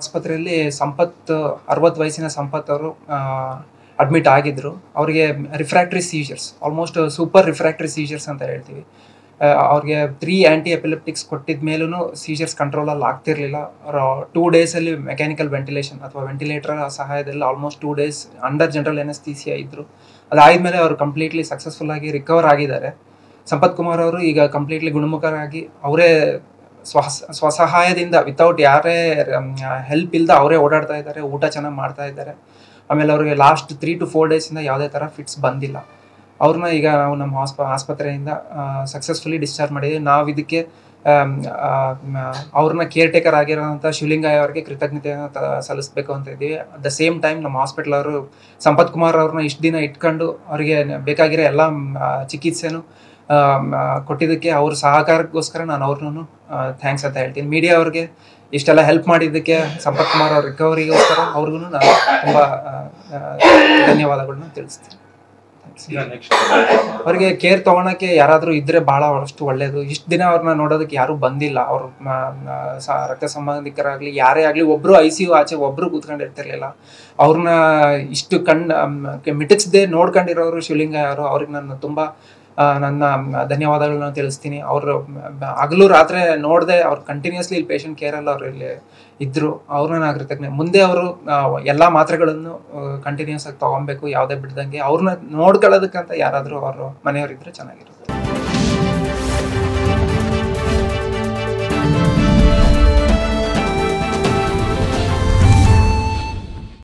ಆಸ್ಪತ್ರೆಯಲ್ಲಿ ಸಂಪತ್ ಅರವತ್ತು ವಯಸ್ಸಿನ ಸಂಪತ್ ಅವರು ಅಡ್ಮಿಟ್ ಆಗಿದ್ರು ಅವರಿಗೆ refractory seizures almost super refractory seizures ಅಂತ ಹೇಳ್ತೀವಿ ಆ, ಅವ್ರಿಗೆ ತ್ರೀ ಆ್ಯಂಟಿ ಎಪಿಲೆಪ್ಟಿಕ್ಸ್ ಕೊಟ್ಟಿದ ಮೇಲೂ ಸೀಜರ್ಸ್ ಕಂಟ್ರೋಲಲ್ಲಿ ಆಗ್ತಿರ್ಲಿಲ್ಲ ಟೂ ಡೇಸಲ್ಲಿ ಮೆಕ್ಯಾನಿಕಲ್ ವೆಂಟಿಲೇಷನ್ ಅಥವಾ ವೆಂಟಿಲೇಟರ್ ಸಹಾಯದಲ್ಲಿ almost two days under general anaesthesia ಇದ್ರು ಅದಾದ್ಮೇಲೆ ಅವರು ಕಂಪ್ಲೀಟ್ಲಿ ಸಕ್ಸಸ್ಫುಲ್ ಆಗಿ ರಿಕವರ್ ಆಗಿದ್ದಾರೆ ಸಂಪತ್ ಕುಮಾರ್ ಅವರು ಈಗ ಕಂಪ್ಲೀಟ್ಲಿ ಗುಣಮುಖರಾಗಿ ಅವರೇ ಸ್ವ ಸ್ವಸಹಾಯದಿಂದ ವಿತೌಟ್ ಯಾರೇ ಹೆಲ್ಪ್ ಇಲ್ಲದೆ ಅವರೇ ಓಡಾಡ್ತಾ ಇದ್ದಾರೆ ಊಟ ಚೆನ್ನಾಗಿ ಮಾಡ್ತಾ ಇದ್ದಾರೆ ಆಮೇಲೆ ಅವ್ರಿಗೆ ಲಾಸ್ಟ್ ತ್ರೀ ಟು ಫೋರ್ ಡೇಸಿಂದ ಯಾವುದೇ ಥರ ಫಿಟ್ಸ್ ಬಂದಿಲ್ಲ ಅವ್ರನ್ನ ಈಗ ನಾವು ನಮ್ಮ ಆಸ್ಪ ಆಸ್ಪತ್ರೆಯಿಂದ ಸಕ್ಸಸ್ಫುಲಿ ಡಿಸ್ಚಾರ್ಜ್ ಮಾಡಿದ್ವಿ ನಾವು ಇದಕ್ಕೆ ಆಮ್, ಆ, ಮ- ಅವ್ರನ್ನ ಕೇರ್ ಟೇಕರ್ ಆಗಿರೋಂಥ ಶಿವಲಿಂಗಯ್ಯ ಅವರಿಗೆ ಕೃತಜ್ಞತೆಯನ್ನು ತ- ಸಲ್ಲಿಸ್ಬೇಕು ಅಂತ ಇದ್ದೀವಿ ಅಟ್ ದ ಸೇಮ್ ಟೈಮ್ ನಮ್ಮ ಹಾಸ್ಪಿಟಲ್ ಅವರು ಸಂಪತ್ ಕುಮಾರ್ ಅವ್ರನ್ನ ಇಷ್ಟು ದಿನ ಇಟ್ಕೊಂಡು ಅವರಿಗೆ ಬೇಕಾಗಿರೋ ಎಲ್ಲ ಮ್, ಆ, ಚಿಕಿತ್ಸೆನೂ ಆಮ್, ಆ, ಕೊಟ್ಟಿದ್ದಕ್ಕೆ ಅವ್ರ ಸಹಕಾರಕ್ಕೋಸ್ಕರ ನಾನು ಅವ್ರನ್ನೂ ಥ್ಯಾಂಕ್ಸ್ ಅಂತ ಹೇಳ್ತೀನಿ ಮೀಡಿಯಾ ಅವ್ರಿಗೆ ಇಷ್ಟೆಲ್ಲ ಹೆಲ್ಪ್ ಮಾಡಿದ್ದಕ್ಕೆ ಸಂಪತ್ ಕುಮಾರ್ ಅವ್ರ ರಿಕವರಿಗೋಸ್ಕರ ಅವ್ರಿಗೂ ನಾನು ತುಂಬ ಧನ್ಯವಾದಗಳನ್ನ ತಿಳಿಸ್ತೀನಿ Thanks. ಈಗ ನೆಕ್ಸ್ಟ್ ಅವ್ರಿಗೆ ಕೇರ್ ತಗೊಳಕ್ಕೆ ಯಾರಾದ್ರೂ ಇದ್ರೆ ಬಹಳ ಅಷ್ಟು ಒಳ್ಳೇದು ಇಷ್ಟು ದಿನ ಅವ್ರನ್ನ ನೋಡೋದಕ್ಕೆ ಯಾರು ಬಂದಿಲ್ಲ ಅವ್ರ ಮ- ಮ- ಸ- ರಕ್ತ ಸಂಬಂಧಿಕರಾಗ್ಲಿ ಯಾರೇ ಆಗ್ಲಿ ಒಬ್ರು ಐ ಸಿ ಯು ಆಚೆ ಒಬ್ರು ಕೂತ್ಕೊಂಡಿರ್ತಿರ್ಲಿಲ್ಲ ಅವ್ರನ್ನ ಇಷ್ಟು ಕಣ್ ಮಿಟಕ್ಸ್ದೆ ನೋಡ್ಕೊಂಡಿರೋರು ಶಿವಲಿಂಗ ಅವರು ಅವ್ರಿಗೆ ನಾನು ತುಂಬಾ ಆ, ನನ್ನ ಧನ್ಯವಾದಗಳನ್ನ ತಿಳಿಸ್ತೀನಿ ಅವರು ಹಗಲು ರಾತ್ರಿ ನೋಡದೆ ಅವ್ರು ಕಂಟಿನ್ಯೂಸ್ಲಿ ಇಲ್ಲಿ ಪೇಷಂಟ್ ಕೇರಲ್ಲಿ ಅವ್ರು ಇಲ್ಲಿ ಇದ್ರು ಅವ್ರನ್ನ ನಾನು ಕೃತಜ್ಞೆ ಮುಂದೆ ಅವರು ಎಲ್ಲಾ ಮಾತ್ರೆಗಳನ್ನು ಕಂಟಿನ್ಯೂಸ್ ಆಗಿ ತಗೊಬೇಕು ಯಾವುದೇ ಬಿಡ್ದಂಗೆ ಅವ್ರನ್ನ ನೋಡ್ಕೊಳ್ಳೋದಕ್ಕಂತ ಯಾರಾದರೂ ಅವರು ಮನೆಯವ್ರಿದ್ರೆ ಚೆನ್ನಾಗಿರುತ್ತೆ